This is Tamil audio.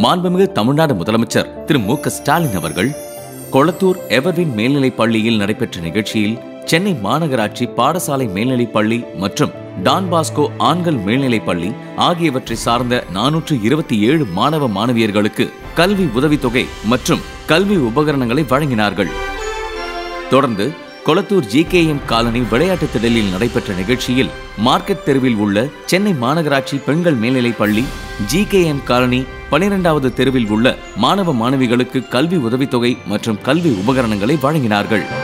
மாண்புமிகு தமிழ்நாடு முதலமைச்சர் திரு மு க ஸ்டாலின் அவர்கள் கொளத்தூர் எவர்வின் மேல்நிலைப் பள்ளியில் நடைபெற்ற நிகழ்ச்சியில் சென்னை மாநகராட்சி பாடசாலை மேல்நிலைப் பள்ளி மற்றும் டான் பாஸ்கோ ஆண்கள் மேல்நிலைப் பள்ளி ஆகியவற்றை சார்ந்த நானூற்று இருபத்தி ஏழு மாணவ மாணவியர்களுக்கு கல்வி உதவித்தொகை மற்றும் கல்வி உபகரணங்களை வழங்கினார்கள் தொடர்ந்து கொளத்தூர் ஜிகேஎம் காலனி விளையாட்டு திடலில் நடைபெற்ற நிகழ்ச்சியில் மார்க்கெட் தெருவில் உள்ள சென்னை மாநகராட்சி பெண்கள் மேல்நிலைப் பள்ளி ஜிகேஎம் காலனி பனிரெண்டாவது தெருவில் உள்ள மாணவ மாணவிகளுக்கு கல்வி உதவித்தொகை மற்றும் கல்வி உபகரணங்களை வழங்கினார்கள்